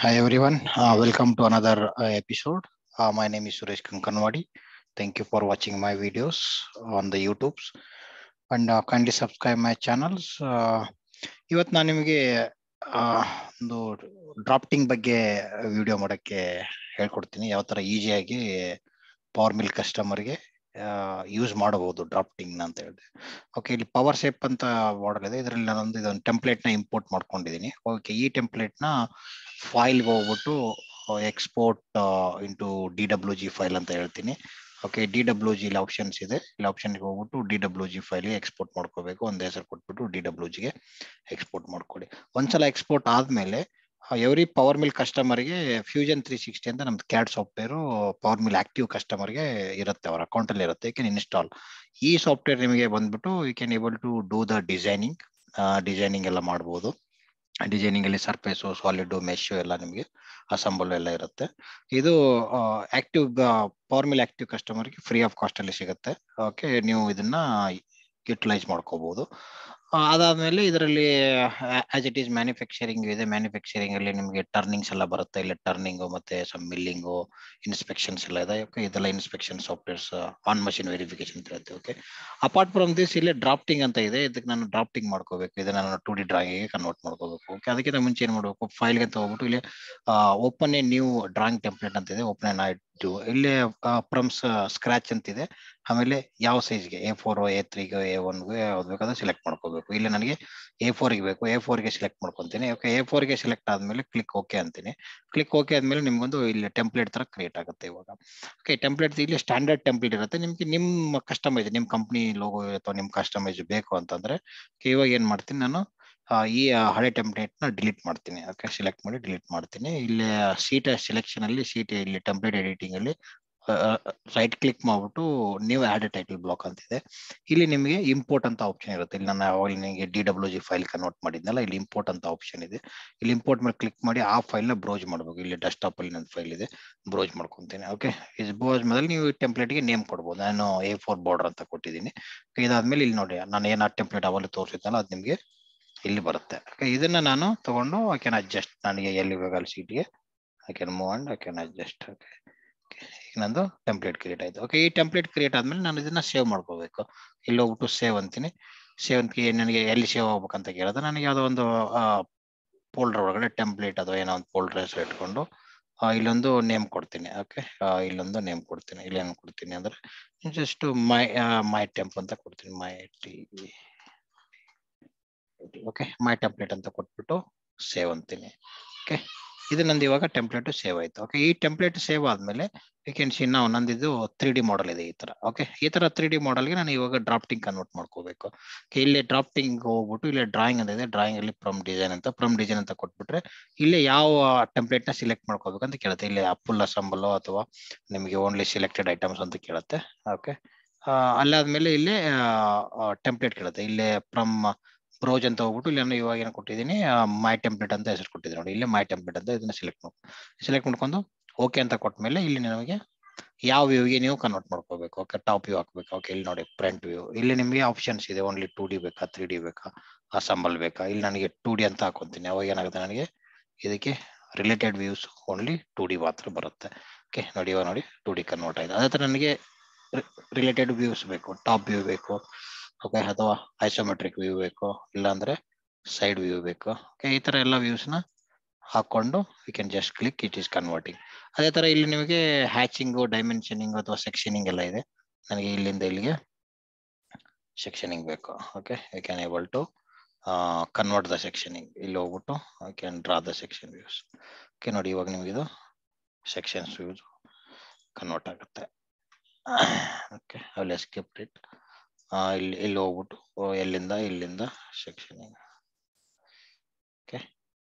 Hi everyone, uh, welcome to another uh, episode. Uh, my name is Suresh Kankanwadi. Thank you for watching my videos on the YouTubes and uh, kindly subscribe my channels. Uh, ಇವತ್ತು ನಾನು ನಿಮಗೆ ಆ, ಒಂದು drafting ಬಗ್ಗೆ video ಮಾಡಕ್ಕೆ ಹೇಳ್ಕೊಡ್ತೀನಿ ಯಾವ ತರ ಈಸಿಯಾಗಿ ಪವರ್ ಮಿಲ್ ಕಸ್ಟಮರ್ಗೆ ಯೂಸ್ ಮಾಡಬಹುದು ಡ್ರಾಫ್ಟಿಂಗ್ ಅಂತ ಹೇಳಿದೆ ಓಕೆ ಇಲ್ಲಿ ಪವರ್ ಶೇಪ್ ಅಂತ ಮಾಡಲ್ ಇದೆ ಇದರಲ್ಲಿ ನಾನೊಂದು ಇದೊಂದು ಟೆಂಪ್ಲೇಟ್ ನ ಇಂಪೋರ್ಟ್ ಮಾಡ್ಕೊಂಡಿದ್ದೀನಿ ಓಕೆ ಈ ಟೆಂಪ್ಲೇಟ್ ನ ಫೈಲ್ಗೆ ಹೋಗ್ಬಿಟ್ಟು export into D W G file ಅಂತ ಹೇಳ್ತೀನಿ ಓಕೆ ಡಿ ಡಬ್ಲ್ಯೂ ಜಿ ಇಲ್ಲಿ ಆಪ್ಷನ್ಸ್ ಇದೆ ಇಲ್ಲಿ ಆಪ್ಷನ್ಗೆ ಹೋಗ್ಬಿಟ್ಟು ಡಿ ಡಬ್ಲ್ಯೂ ಜಿ ಫೈಲ್ಗೆ ಎಕ್ಸ್ಪೋರ್ಟ್ ಮಾಡ್ಕೋಬೇಕು ಒಂದು ಹೆಸರು ಕೊಟ್ಬಿಟ್ಟು ಡಿ ಡಬ್ಲ್ಯೂ ಜಿಗೆ ಎಕ್ಸ್ಪೋರ್ಟ್ ಮಾಡ್ಕೊಳ್ಳಿ ಒಂದ್ಸಲ ಎಕ್ಸ್ಪೋರ್ಟ್ ಆದ್ಮೇಲೆ ಎವ್ರಿ ಪವರ್ ಮಿಲ್ ಕಸ್ಟಮರ್ಗೆ ಫ್ಯೂಜನ್ ತ್ರೀ ಸಿಕ್ಸ್ಟಿ ಅಂತ ನಮ್ದು CAD software power mill active ಕಸ್ಟಮರ್ಗೆ ಇರುತ್ತೆ ಅವರ ಅಕೌಂಟ್ ಅಲ್ಲಿ ಇರುತ್ತೆ ಯು ಕ್ಯಾನ್ ಇನ್ಸ್ಟಾಲ್ ಈ ಸಾಫ್ಟ್ವೇರ್ ನಿಮಗೆ ಬಂದ್ಬಿಟ್ಟು you can able to do the designing designing ಎಲ್ಲ ಮಾಡ್ಬೋದು ಡಿಸೈನಿಂಗ್ ಅಲ್ಲಿ ಸರ್ಫೇಸು ಸಾಲಿಡ್ ಮೆಶ್ ಎಲ್ಲ ನಿಮಗೆ ಅಸಂಬಲ್ ಎಲ್ಲ ಇರುತ್ತೆ ಇದು ಆಕ್ಟಿವ್ ಪವರ್ ಮಿಲ್ ಆಕ್ಟಿವ್ ಕಸ್ಟಮರ್ಗೆ ಫ್ರೀ ಆಫ್ ಕಾಸ್ಟ್ ಅಲ್ಲಿ ಸಿಗುತ್ತೆ ಓಕೆ ನೀವು ಇದನ್ನ ಯುಟಿಲೈಸ್ ಮಾಡ್ಕೋಬಹುದು ಅದಾದ್ಮೇಲೆ ಇದರಲ್ಲಿ ಆಸ್ ಇಟ್ ಈಸ್ ಮ್ಯಾನುಫ್ಯಾಕ್ಚರಿಂಗ್ ಇದೆ ಮ್ಯಾನುಫ್ಯಾಕ್ಚರಿಂಗ್ ಅಲ್ಲಿ ನಿಮಗೆ ಟರ್ನಿಂಗ್ಸ್ ಎಲ್ಲ ಬರುತ್ತೆ ಇಲ್ಲಿ ಟರ್ನಿಂಗು ಮತ್ತೆ ಸಮ್ ಮಿಲ್ಲಿಂಗು ಇನ್ಸ್ಪೆಕ್ಷನ್ಸ್ ಎಲ್ಲ ಇದೆ ಓಕೆ ಇದೆಲ್ಲ inspection softwares on machine verification ಅಂತ ಇರುತ್ತೆ ಓಕೆ ಅಪಾರ್ಟ್ ಫ್ರಮ್ ದಿಸ್ ಇಲ್ಲಿ ಡ್ರಾಫ್ಟಿಂಗ್ ಅಂತ ಇದೆ ಇದಕ್ಕೆ ನಾನು ಡ್ರಾಫ್ಟಿಂಗ್ ಮಾಡ್ಕೋಬೇಕು ಇದನ್ನ ನಾನು ಟು ಡಿ ಡ್ರಾಯಿಂಗ್ ಕನ್ವರ್ಟ್ ಮಾಡ್ಕೋಬೇಕು ಓಕೆ ಅದಕ್ಕಿಂತ ಮುಂಚೆ ಏನ್ ಮಾಡಬೇಕು ಫೈಲ್ಗೆ ಅಂತ ಹೋಗ್ಬಿಟ್ಟು ಇಲ್ಲಿ open a new drawing template ಅಂತ ಇದೆ ಓಪನ್ ಎನ್ ಆಯ್ತು ಇಲ್ಲಿ ಫ್ರಮ್ಸ್ ಸ್ಕ್ರಾಚ್ ಅಂತಿದೆ ಆಮೇಲೆ ಯಾವ ಸೈಜ್ಗೆ ಎ ಫೋರ್ ಎ ತ್ರೀಗೆ ಎ ಒನ್ಗೆ ಯಾವ್ದು ಬೇಕಾದ್ರೆ ಸೆಲೆಕ್ಟ್ ಮಾಡ್ಕೋಬೇಕು ಇಲ್ಲಿ ನನಗೆ ಎ ಫೋರ್ಗೆ ಬೇಕು ಎ ಫೋರ್ಗೆ ಸೆಲೆಕ್ಟ್ ಮಾಡ್ಕೊಂತೀನಿ ಓಕೆ ಎ ಫೋರ್ಗೆ ಸೆಲೆಕ್ಟ್ ಆದ್ಮೇಲೆ ಕ್ಲಿಕ್ ಓಕೆ ಅಂತೀನಿ ಕ್ಲಿಕ್ ಓಕೆ ಆದ್ಮೇಲೆ ನಿಮ್ಗೊಂದು ಇಲ್ಲಿ ಟೆಂಪ್ಲೇಟ್ ತರ ಕ್ರಿಯೇಟ್ ಆಗುತ್ತೆ ಇವಾಗ ಓಕೆ ಟೆಂಪ್ಲೇಟ್ ಇಲ್ಲಿ ಸ್ಟ್ಯಾಂಡರ್ಡ್ ಟೆಂಪ್ಲೇಟ್ ಇರುತ್ತೆ ನಿಮ್ಗೆ ನಿಮ್ಮ ಕಸ್ಟಮೈಸ್ ನಿಮ್ಮ ಕಂಪ್ನಿ ಲೋಗೋ ಅಥವಾ ನಿಮ್ಮ ಕಸ್ಟಮೈಸ್ ಬೇಕು ಅಂತಂದ್ರೆ ಇವಾಗ ಏನ್ ಮಾಡ್ತೀನಿ ನಾನು ಈ ಹಳೆ ಟೆಂಪ್ಲೇಟ್ ನ ಡಿಲೀಟ್ ಮಾಡ್ತೀನಿ ಓಕೆ ಸೆಲೆಕ್ಟ್ ಮಾಡಿ ಡಿಲೀಟ್ ಮಾಡ್ತೀನಿ ಇಲ್ಲಿ ಸೀಟ್ ಸೆಲೆಕ್ಷನ್ ಅಲ್ಲಿ ಸೀಟ್ ಇಲ್ಲಿ ಟೆಂಪ್ಲೇಟ್ ಎಡಿಟಿಂಗ್ ಅಲ್ಲಿ ರೈಟ್ ಕ್ಲಿಕ್ ಮಾಡ್ಬಿಟ್ಟು ನೀವು ಆಡ್ ಟೈಟಲ್ ಬ್ಲಾಕ್ ಅಂತಿದೆ ಇಲ್ಲಿ ನಿಮಗೆ ಇಂಪೋರ್ಟ್ ಅಂತ ಆಪ್ಷನ್ ಇರುತ್ತೆ ಇಲ್ಲಿ ನಾನು ಅವಾಗ ನಿಮಗೆ D W G file convert ಮಾಡಿದ್ನಲ್ಲ ಇಲ್ಲಿ ಇಂಪೋರ್ಟ್ ಅಂತ ಆಪ್ಷನ್ ಇದೆ ಇಲ್ಲಿ ಇಂಪೋರ್ಟ್ ಮೇಲೆ ಕ್ಲಿಕ್ ಮಾಡಿ ಆ ಫೈಲ್ ನ ಬ್ರೌಸ್ ಮಾಡಬೇಕು ಇಲ್ಲಿ ಡೆಸ್ಕ್ಟಾಪ್ ಅಲ್ಲಿ ನನ್ನ ಫೈಲ್ ಇದೆ ಬ್ರೌಸ್ ಮಾಡ್ಕೊಂತೀನಿ ಓಕೆ ಇದು ಬ್ರೌಸ್ ಮೇಲೆ ನೀವು ಟೆಂಪ್ಲೇಟ್ ಗೆ ನೇಮ್ ಕೊಡ್ಬೋದು ನಾನು ಎ ಫೋರ್ ಬಾರ್ಡರ್ ಅಂತ ಕೊಟ್ಟಿದ್ದೀನಿ ಇದಾದ್ಮೇಲೆ ಇಲ್ಲಿ ನೋಡಿ ನಾನು ಏನ ಟೆಂಪ್ಲೇಟ್ ಅವಲ್ಲಿ ತೋರಿಸಿದ್ನಲ್ಲ ಅದು ನಿಮಗೆ ಇಲ್ಲಿ ಬರುತ್ತೆ ಓಕೆ ಇದನ್ನ ನಾನು ತಗೊಂಡು ಐ ಕ್ಯಾನ್ ಅಡ್ಜಸ್ಟ್ ನನಗೆ ಎಲ್ಲಿ ಬೇಕಾದ್ರೆ ಸೀಟ್ಗೆ I can move and I can adjust okay ಈಗ ನಂದು ಟೆಂಪ್ಲೇಟ್ ಕ್ರಿಯೇಟ್ ಆಯ್ತು ಓಕೆ ಈ ಟೆಂಪ್ಲೇಟ್ ಕ್ರಿಯೇಟ್ ಆದ್ಮೇಲೆ ನಾನು ಇದನ್ನ ಸೇವ್ ಮಾಡ್ಕೋಬೇಕು ಇಲ್ಲಿ ಹೋಗ್ಬಿಟ್ಟು ಸೇವ್ ಅಂತೀನಿ ಸೇವ್ ಅಂತ ನನಗೆ ಎಲ್ಲಿ ಸೇವ್ ಆಗ್ಬೇಕಂತ ಕೇಳಿದ್ರೆ ನನಗೆ ಯಾವುದೋ ಒಂದು ಫೋಲ್ಡರ್ ಒಳಗಡೆ ಟೆಂಪ್ಲೇಟ್ ಅಥವಾ ಏನೋ ಒಂದು ಫೋಲ್ಡರ್ ಹೆಸರು ಇಟ್ಕೊಂಡು ಇಲ್ಲೊಂದು ನೇಮ್ ಕೊಡ್ತೀನಿ ಓಕೆ ಇಲ್ಲೊಂದು ನೇಮ್ ಕೊಡ್ತೀನಿ ಇಲ್ಲಿ ಏನು ಕೊಡ್ತೀನಿ ಅಂದ್ರೆ ಜಸ್ಟ್ ಮೈ ಮೈ ಟೆಂಪ್ ಅಂತ ಕೊಡ್ತೀನಿ my T okay my template ಅಂತ ಕೊಟ್ಬಿಟ್ಟು ಸೇವ್ ಅಂತೀನಿ ಓಕೆ ಇದು ನಂದು ಇವಾಗ ಟೆಂಪ್ಲೇಟ್ ಸೇವ್ ಆಯ್ತು ಓಕೆ ಈ ಟೆಂಪ್ಲೇಟ್ ಸೇವ್ ಆದ್ಮೇಲೆ ಯು ಕ್ಯಾನ್ ಸಿ ನಾವು ನಂದಿದ್ದು ತ್ರೀ ಡಿ ಮಾಡೆಲ್ ಇದೆ ಈ ತರ ಓಕೆ ಈ ತರ ತ್ರೀ ಡಿ ಮಾಡೆಲ್ಗೆ ನಾನು ಇವಾಗ ಡ್ರಾಫ್ಟಿಂಗ್ ಕನ್ವರ್ಟ್ ಮಾಡ್ಕೋಬೇಕು ಇಲ್ಲಿ ಡ್ರಾಫ್ಟಿಂಗ್ ಹೋಗ್ಬಿಟ್ಟು ಇಲ್ಲಿ ಡ್ರಾಯಿಂಗ್ ಅಂತ ಇದೆ ಡ್ರಾಯಿಂಗ್ ಅಲ್ಲಿ ಫ್ರಮ್ ಡಿಸೈನ್ ಅಂತ ಫ್ರಮ್ ಡಿಸೈನ್ ಅಂತ ಕೊಟ್ಬಿಟ್ರೆ ಇಲ್ಲಿ ಯಾವ ಟೆಂಪ್ಲೇಟ್ ನ ಸಿಲೆಕ್ಟ್ ಮಾಡ್ಕೋಬೇಕು ಅಂತ ಕೇಳುತ್ತೆ ಇಲ್ಲಿ ಫುಲ್ ಅಸಂಬಲ್ ಅಥವಾ ನಿಮಗೆ ಓನ್ಲಿ ಸಿಲೆಕ್ಟೆಡ್ ಐಟಮ್ಸ್ ಅಂತ ಕೇಳುತ್ತೆ ಓಕೆ ಅಲ್ಲಾದ್ಮೇಲೆ ಇಲ್ಲಿ ಟೆಂಪ್ಲೇಟ್ ಕೇಳುತ್ತೆ ಇಲ್ಲಿ ಫ್ರಮ್ ಬ್ರೌಜ್ ಅಂತ ಹೋಗ್ಬಿಟ್ಟು ಇಲ್ಲಿ ನಾನು ಇವಾಗ ಏನು ಕೊಟ್ಟಿದ್ದೀನಿ ಮೈ ಟೆಂಪ್ಲೇಟ್ ಅಂತ ಹೆಸರು ಕೊಟ್ಟಿದ್ದೀನಿ ನೋಡಿ ಇಲ್ಲಿ ಮೈ ಟೆಂಪ್ಲೇಟ್ ಅಂತ ಇದನ್ನ ಸೆಲೆಕ್ಟ್ ಮಾಡಿ ಸೆಲೆಕ್ಟ್ ಮಾಡ್ಕೊಂಡು ಓಕೆ ಅಂತ ಕೊಟ್ಮೇಲೆ ಇಲ್ಲಿ ನಮಗೆ ಯಾವ ವ್ಯೂಗೆ ನೀವು ಕನ್ವರ್ಟ್ ಮಾಡ್ಕೋಬೇಕು ಓಕೆ ಟಾಪ್ ವ್ಯೂ ಹಾಕ್ಬೇಕು ಓಕೆ ಇಲ್ಲಿ ನೋಡಿ ಫ್ರಂಟ್ ವ್ಯೂ ಇಲ್ಲಿ ನಿಮಗೆ ಆಪ್ಷನ್ಸ್ ಇದೆ ಓನ್ಲಿ ಟೂ ಡಿ ಬೇಕಾ ತ್ರೀ ಡಿ ಬೇಕಾ ಅಸಂಬಲ್ ಬೇಕಾ ಇಲ್ಲಿ ನನಗೆ ಟೂ ಡಿ ಅಂತ ಹಾಕೊಂತೀನಿ ಅವಾಗ ಏನಾಗುತ್ತೆ ನನಗೆ ಇದಕ್ಕೆ related views only two D ಮಾತ್ರ ಬರುತ್ತೆ ಓಕೆ ನೋಡಿ ಇವಾಗ ನೋಡಿ ಟೂ ಡಿ ಕನ್ವರ್ಟ್ ಆಯ್ತು ಅದೇ ಥರ ನನಗೆ ರಿಲೇಟೆಡ್ ವ್ಯೂಸ್ ಬೇಕು ಟಾಪ್ ವ್ಯೂ ಬೇಕು ಓಕೆ ಅಥವಾ ಐಸೋಮೆಟ್ರಿಕ್ ವ್ಯೂ ಬೇಕು ಇಲ್ಲಾಂದ್ರೆ ಸೈಡ್ ವ್ಯೂ ಬೇಕು ಓಕೆ ಈ ತರ ಎಲ್ಲ ವ್ಯೂಸ್ ನ ಹಾಕೊಂಡು you can just click it is converting ಅದೇ ತರ ಇಲ್ಲಿ ನಿಮಗೆ ಹ್ಯಾಚಿಂಗು ಡೈಮೆನ್ಷನಿಂಗ್ ಅಥವಾ ಸೆಕ್ಷನಿಂಗ್ ಎಲ್ಲ ಇದೆ ನನಗೆ ಇಲ್ಲಿಂದ ಇಲ್ಲಿಗೆ ಸೆಕ್ಷನಿಂಗ್ ಬೇಕು okay you can able to convert the sectioning ಇಲ್ಲಿ ಹೋಗ್ಬಿಟ್ಟು I can draw the section views okay ನೋಡಿ ಇವಾಗ ನಿಮಗೆ ಇದು ಸೆಕ್ಷನ್ಸ್ ವ್ಯೂಸ್ ಕನ್ವರ್ಟ್ ಆಗುತ್ತೆ ಓಕೆ ಅಲ್ಲಿ ಸ್ಕಿಪ್ ಇಟ್ ಇಲ್ಲಿ ಇಲ್ಲಿ ಹೋಗ್ಬಿಟ್ಟು ಎಲ್ಲಿಂದ ಇಲ್ಲಿಂದ ಸೆಕ್ಷನಿಂಗ್ ಓಕೆ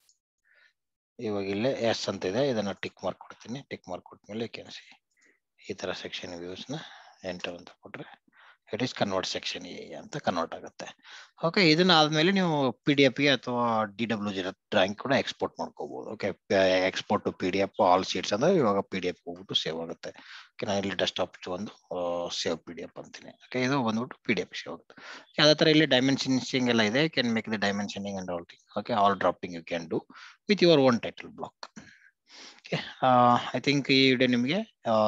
ಇವಾಗ ಇಲ್ಲೇ ಎಸ್ ಅಂತ ಇದೆ ಇದನ್ನ ಟಿಕ್ ಮಾರ್ಕ್ ಕೊಡ್ತೀನಿ ಟಿಕ್ ಮಾರ್ಕ್ ಕೊಟ್ಮೇಲೆ ಕೆನ್ಸಿ ಈ ತರ ಸೆಕ್ಷನ್ ವ್ಯೂಸ್ನ ಎಂಟರ್ ಅಂತ ಕೊಟ್ರೆ it is convert section A ಅಂತ ಕನ್ವರ್ಟ್ ಆಗುತ್ತೆ ಓಕೆ ಇದನ್ನ ಆದ್ಮೇಲೆ ನೀವು ಪಿ ಡಿ ಎಫ್ಗೆ ಅಥವಾ ಡಿ ಡಬ್ಲ್ಯೂ ಜಿ ಡ್ರಾಯಿಂಗ್ ಕೂಡ ಎಕ್ಸ್ಪೋರ್ಟ್ ಮಾಡ್ಕೋಬಹುದು okay export to P D F all sheets ಅಂದ್ರೆ ಇವಾಗ ಪಿ ಡಿ ಎಫ್ ಹೋಗ್ಬಿಟ್ಟು ಸೇವ್ ಆಗುತ್ತೆ ಓಕೆ ನಾನು ಇಲ್ಲಿ ಡೆಸ್ಕ್ಟಾಪ್ ಒಂದು ಸೇವ್ ಪಿ ಡಿ ಎಫ್ ಅಂತೀನಿ ಓಕೆ ಇದು ಬಂದ್ಬಿಟ್ಟು ಪಿ ಡಿ ಎಫ್ ಸೇವ್ ಆಗುತ್ತೆ ಅದೇ ಥರ ಇಲ್ಲಿ ಡೈಮೆನ್ಷನ್ಸಿಂಗ್ ಎಲ್ಲ ಇದೆ can make the dimensioning and all thing okay all drafting you can do with your own title block okay I think ಈ ವಿಡಿಯೋ ನಿಮಗೆ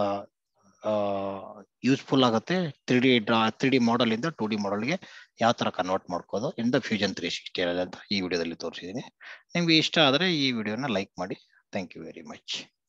ಯೂಸ್ಫುಲ್ ಆಗುತ್ತೆ three D draw three D model ಇಂದ ಟೂ ಡಿ ಮಾಡಲ್ಗೆ ಯಾವ ತರ convert ಮಾಡ್ಕೋದು in the fusion three sixty ಅಂತ ಈ ವಿಡಿಯೋದಲ್ಲಿ ತೋರಿಸಿದ್ದೀನಿ ನಿಮ್ಗೆ ಇಷ್ಟ ಆದರೆ ಈ ವಿಡಿಯೋನ ಲೈಕ್ ಮಾಡಿ ಥ್ಯಾಂಕ್ ಯು ವೆರಿ ಮಚ್